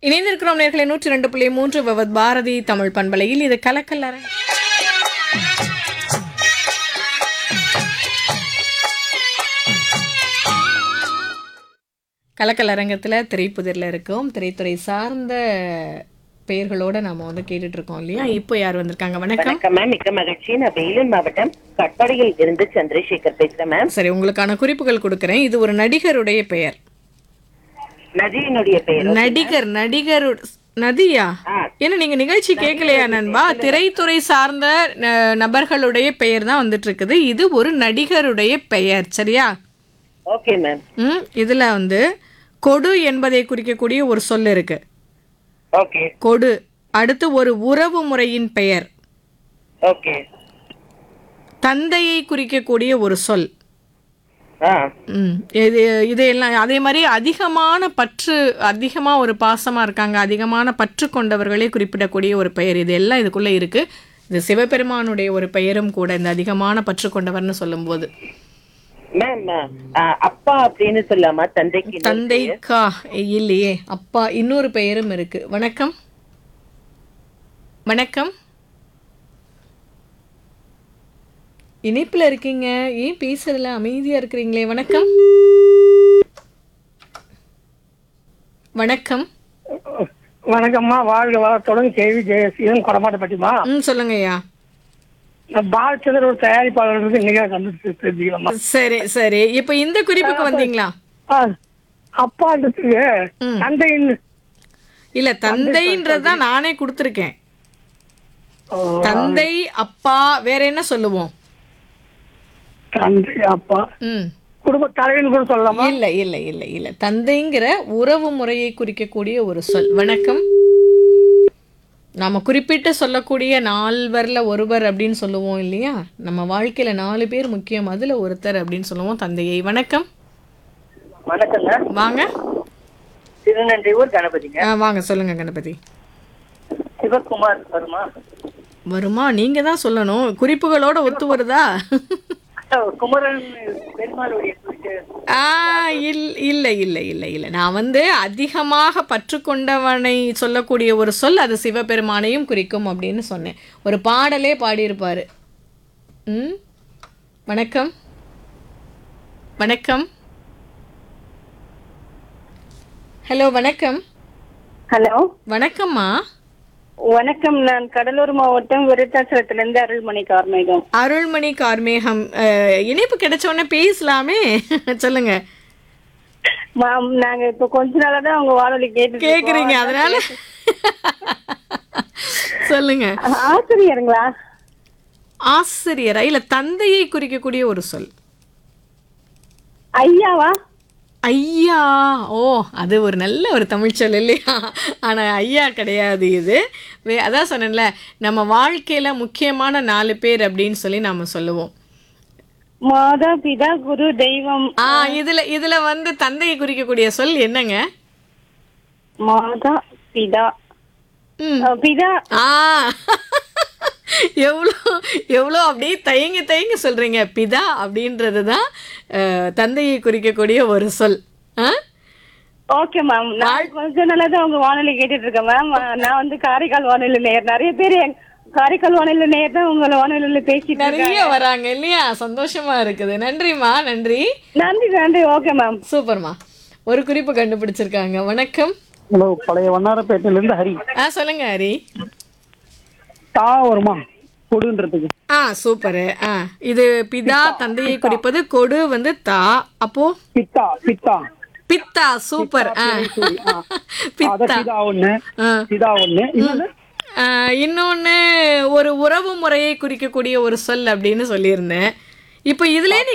இணைந்திருக்கிறோம் நேர்களை நூற்றி ரெண்டு புள்ளி மூன்று விவத் பாரதி தமிழ் பண்பலையில் இது கலக்கல்லறை கலக்கல் அரங்கத்தில் திரைப்புதிரில் இருக்கோம் திரைத்துறை சார்ந்த பெயர்களோட நாம வந்து கேட்டுட்டு இருக்கோம் இல்லையா இப்போ யார் வந்திருக்காங்க வணக்கம் வணக்கம் மேம் மிக்க மகிழ்ச்சி நான் வேலூர் மாவட்டம் கட்பாடியில் இருந்து சந்திரசேகர் பேசுறேன் மேம் சரி உங்களுக்கான குறிப்புகள் கொடுக்குறேன் இது ஒரு நடிகருடைய பெயர் நதியினுடைய பெயர் நடிகர் நடிகர் நதியா ஆ. என்ன நீங்க நிகழ்ச்சி கேட்கலையா நண்பா திரைத்துறை சார்ந்த அஹ், நபர்களுடைய பெயர் தான் வந்துட்டு இருக்குது இது ஒரு நடிகருடைய பெயர் சரியா ஓகே மேம் ம் இதுல வந்து கொடு என்பதை குறிக்கக்கூடிய ஒரு சொல் இருக்கு ஓகே கொடு அடுத்து ஒரு உறவு முறையின் பெயர் ஓகே தந்தையை குறிக்கக்கூடிய ஒரு சொல் ஆ ம் இது இதையெல்லாம் அதே மாதிரி அதிகமான பற்று அதிகமாக ஒரு பாசமாக இருக்காங்க அதிகமான பற்று கொண்டவர்களே குறிப்பிடக்கூடிய ஒரு பெயர் இது எல்லாம் இதுக்குள்ளே இருக்குது இது சிவபெருமானுடைய ஒரு பெயரும் கூட இந்த அதிகமான பற்று கொண்டவர்னு சொல்லும்போது மேம் ஆ, அப்பா அப்படின்னு சொல்லாமா தந்தைக்கு இன்னொரு பெயர்? தந்தைக்கா இல்லையே அப்பா இன்னொரு பெயரும் இருக்கு வணக்கம் வணக்கம் இணைப்புல இருக்கீங்க ஏன் பேசுறதுல அமைதியா இருக்கிறீங்களே வணக்கம் வணக்கம் வணக்கம்மா வாழ்க வளத்துடன் கேவி ஜெயசீலன் கொடமாட்டப்பட்டிமா ம் சொல்லுங்க ஐயா பாலச்சந்திர ஒரு தயாரிப்பாளர்களுக்கு இன்னைக்கு கண்டு தெரிஞ்சுக்கலாமா சரி சரி இப்ப இந்த குறிப்புக்கு வந்தீங்களா ஆ, அப்பான்றதுக்கு ம். தந்தையின் இல்ல தந்தைன்றதுதான் நானே கொடுத்துருக்கேன் தந்தை அப்பா வேற என்ன சொல்லுவோம் தந்தை அப்பா ம் குடும்ப தலைவன் கூட சொல்லலாமா இல்ல இல்ல இல்ல இல்ல தந்தைங்கிற உறவு முறையை குறிக்கக்கூடிய ஒரு சொல் வணக்கம் நாம குறிப்பிட்டு சொல்லக்கூடிய நால்வர்ல ஒருவர் அப்படின்னு சொல்லுவோம் இல்லையா நம்ம வாழ்க்கையில நாலு பேர் முக்கியம் அதுல ஒருத்தர் அப்படின்னு சொல்லுவோம் தந்தையை வணக்கம் வணக்கங்க வாங்க திருநன்றியூர் கணபதிங்க ஆ, வாங்க சொல்லுங்க கணபதி சிவகுமார் வருமா வருமா நீங்க தான் சொல்லணும் குறிப்புகளோட ஒத்து வருதா குமரன் பெருமாளுடைய குறிப்பு ஆ இல் இல்லை இல்லை இல்லை இல்லை நான் வந்து அதிகமாக பற்று கொண்டவனை சொல்லக்கூடிய ஒரு சொல் அது சிவபெருமானையும் குறிக்கும் அப்படின்னு சொன்னேன் ஒரு பாடலே பாடியிருப்பாரு ம் வணக்கம் வணக்கம் ஹலோ வணக்கம் ஹலோ வணக்கம்மா வணக்கம் நான் கடலூர் மாவட்டம் விருத்தாச்சலத்துல இருந்து அருள்மணி கார்மேகம் அருள்மணி கார்மேகம் அஹ், இணைப்பு கிடைச்ச உடனே பேசலாமே சொல்லுங்க மேம் நாங்க இப்ப கொஞ்ச நாளா தான் உங்க வானொலி கேட்டு கேக்குறீங்க அதனால சொல்லுங்க ஆசிரியருங்களா ஆசிரியரா இல்ல தந்தையை குறிக்கக்கூடிய ஒரு சொல் ஐயாவா ஐயா ஓ அது ஒரு நல்ல ஒரு தமிழ் சொல் இல்லையா ஆனா ஐயா கிடையாது இது வே அதான் சொன்னேன்ல நம்ம வாழ்க்கையில முக்கியமான நாலு பேர் அப்படின்னு சொல்லி நாம சொல்லுவோம் மாதா பிதா குரு தெய்வம் ஆ இதுல இதுல வந்து தந்தையை குறிக்கக்கூடிய சொல் என்னங்க மாதா பிதா ம் அஹ், பிதா ஆ எவ்வளோ எவ்வளோ அப்படியே தயங்கி தயங்கி சொல்றீங்க பிதா அப்படின்றது தான் அஹ், தந்தையை குறிக்கக்கூடிய ஒரு சொல் ஆ ஓகே மேம் நான் கொஞ்ச நாளா தான் உங்க வானொலி கேட்டுட்டு இருக்கேன் மேம் நான் வந்து காரைக்கால் வானொலி நேயர் நிறைய பேர் எங்க- காரைக்கால் வானொலி நேயர் தான் உங்களை வானொலியில பேசிட்டு இருக்காங்க நிறைய வராங்க இல்லையா சந்தோஷமா இருக்குது நன்றிம்மா நன்றி நன்றி நன்றி ஓகே மேம் சூப்பர்மா ஒரு குறிப்பு கண்டுபிடிச்சிருக்காங்க வணக்கம் ஹலோ பழைய வண்ணாரப்பேட்டையில இருந்து ஹரி ஆ சொல்லுங்க ஹரி தா வருமா கொடுன்றதுக்கு ஆ சூப்பரு ஆ இது பிதா தந்தையை குறிப்பது கொடு வந்து தா அப்போ பித்தா பித்தா பித்தா சூப்பர் ஆ அத பித்தா பிதா ஒண்ணு ஆ பிதா ஒண்ணு இன்னொன்னு ஆஹ் இன்னொன்னு ஒரு உறவு முறையை குறிக்கக்கூடிய ஒரு சொல் அப்படின்னு சொல்லியிருந்தேன் இப்போ இதுலயே நீ